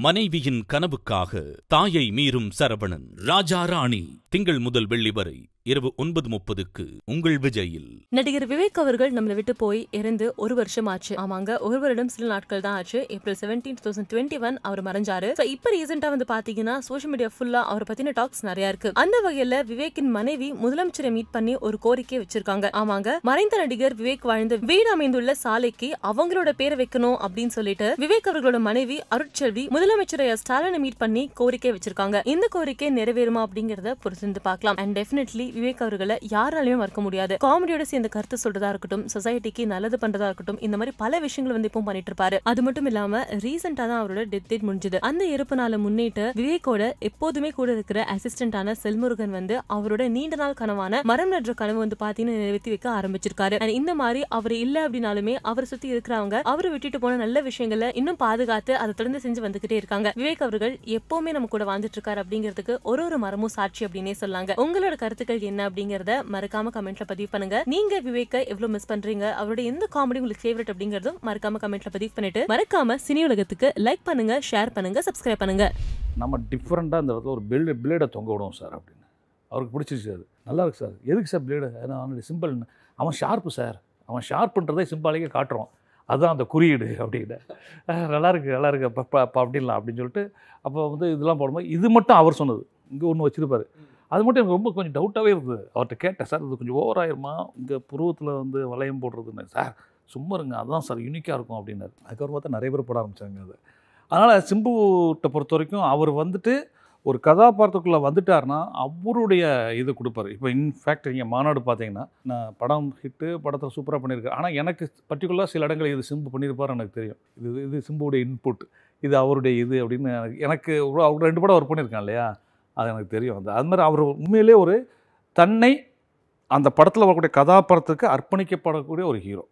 மனைவியின் கனவுக்காக தாயை மீறும் சரவணன் ராஜா ராணி திங்கள் முதல் வெள்ளி வரை இரவு ஒன்பது முப்பதுக்கு உங்கள் விஜயில் நடிகர் விவேக் அவர்கள் நம்மளை விட்டு போய் இறந்து ஒரு வருஷம் ஆச்சு ஆமாங்க ஒரு வருடம் சில நாட்கள் தான் ஆச்சு April seventeen two thousand twenty one அவர் மறைஞ்சாரு So, இப்ப ரீசெண்டா வந்து பாத்தீங்கன்னா சோஷியல் மீடியா ஃபுல்லா அவரை பத்தின டாக்ஸ் நிறைய இருக்கு அந்த வகையில விவேக்கின் மனைவி முதலமைச்சரை மீட் பண்ணி ஒரு கோரிக்கை வச்சிருக்காங்க ஆமாங்க மறைந்த நடிகர் விவேக் வாழ்ந்த வீடு அமைந்துள்ள சாலைக்கு அவங்களோட பேரை வைக்கணும் அப்படின்னு சொல்லிட்டு விவேக் அவர்களோட மனைவி அருட்செல்வி முதலமைச்சர் ஐயா ஸ்டாலினை மீட் பண்ணி கோரிக்கை வச்சிருக்காங்க இந்த கோரிக்கை நிறைவேறுமா அப்படிங்கறத பொறுத்திருந்து பார்க்கலாம் அண்ட் டெஃபினெட்லி விவேக் அவர்களை யாராலையும் மறக்க முடியாது காமெடியோட சேர்ந்த கருத்து சொல்றதா இருக்கட்டும் சொசைட்டிக்கு நல்லது பண்றதா இருக்கட்டும் இந்த மாதிரி பல விஷயங்கள் வந்து இப்போ பண்ணிட்டு இருப்பாரு அது மட்டும் இல்லாம ரீசெண்டா தான் அவரோட டெத் டேட் முடிஞ்சது அந்த இறப்பு நாளை முன்னிட்டு விவேக்கோட எப்போதுமே கூட இருக்கிற அசிஸ்டன்டான செல்முருகன் வந்து அவரோட நீண்ட நாள் கனவான மரம் நடுற கனவு வந்து பாத்தீங்கன்னா நிறைவேற்றி வைக்க ஆரம்பிச்சிருக்காரு And இந்த மாதிரி அவர் இல்ல அப்படின்னாலுமே அவரை சுத்தி இருக்கிறவங்க அவரை விட்டுட்டு போன நல்ல விஷயங்களை இன்னும் பாதுகாத்து அதை தொடர்ந்து செஞ்சு வந்துகிட்டே இருக்காங்க விவேக் அவர்கள் எப்பவுமே நம்ம கூட வாழ்ந்துட்டு இருக்காரு அப்படிங்கிறதுக்கு ஒரு ஒரு மரமும் சாட்சி அப்படின்னே சொல்லாங்க உங்களோட கருத்துக்கள் என்ன அப்படிங்கறத மறக்காம கமெண்ட்ல பதிவு பண்ணுங்க நீங்க விவேக்க எவ்வளவு மிஸ் பண்றீங்க அவரோட எந்த காமெடி உங்களுக்கு ஃபேவரட் அப்படிங்கறதும் மறக்காம கமெண்ட்ல பதிவு பண்ணிட்டு மறக்காம சினி உலகத்துக்கு லைக் பண்ணுங்க ஷேர் பண்ணுங்க சப்ஸ்கிரைப் பண்ணுங்க நம்ம டிஃப்ரெண்ட்டாக இந்த இடத்துல ஒரு பில்டு பிளேடை தொங்க விடுவோம் சார் அப்படின்னு அவருக்கு பிடிச்சிருச்சு அது நல்லா இருக்கு சார் எதுக்கு சார் பிளேடு ஏன்னா அவனுடைய சிம்பிள் அவன் ஷார்ப்பு சார் அவன் ஷார்ப்புன்றதை சிம்பாலிக்கே காட்டுறோம் அதுதான் அந்த குறியீடு அப்படின்னு அஹ் நல்லா இருக்கு நல்லா இருக்கு அப்போ அப்போ அப்படின்லாம் அப்படின்னு சொல்லிட்டு அப்போ வந்து இதெல்லாம் போடும்போது இது மட்டும் அவர் சொன்னது இங்கே ஒன்று வச்சுருப்பாரு அது மட்டும் எனக்கு ரொம்ப கொஞ்சம் டவுட்டாகவே இருந்தது அவர்கிட்ட கேட்டேன் சார் இது கொஞ்சம் ஓவராயிருமா இங்கே புருவத்தில் வந்து வளையம் போடுறதுன்னு சார் சும்மா இருங்க அதுதான் சார் யூனிக்காக இருக்கும் அப்படின்னாரு அதுக்கப்புறம் பார்த்தா நிறைய பேர் போட ஆரம்பிச்சாங்க அது அதனால் சிம்புகிட்ட பொறுத்த வரைக்கும் அவர் வந்துட்டு ஒரு கதாபாத்திரத்துக்குள்ளே வந்துட்டார்னா அவருடைய இது கொடுப்பாரு இப்போ இன்ஃபேக்ட் நீங்கள் மாநாடு பார்த்தீங்கன்னா நான் படம் ஹிட்டு படத்தில் சூப்பராக பண்ணியிருக்கேன் ஆனால் எனக்கு பர்டிகுலராக சில இடங்கள் இது சிம்பு பண்ணியிருப்பாரு எனக்கு தெரியும் இது இது சிம்புடைய இன்புட் இது அவருடைய இது அப்படின்னு எனக்கு எனக்கு ஒரு- அவர் ரெண்டு படம் அவர் பண்ணியிருக்கான் இல்லையா அது எனக்கு தெரியும் அது அது மாதிரி அவர் உண்மையிலே ஒரு தன்னை அந்த படத்தில் வரக்கூடிய கதாபாத்திரத்துக்கு அர்ப்பணிக்கப்படக்கூடிய ஒரு ஹீரோ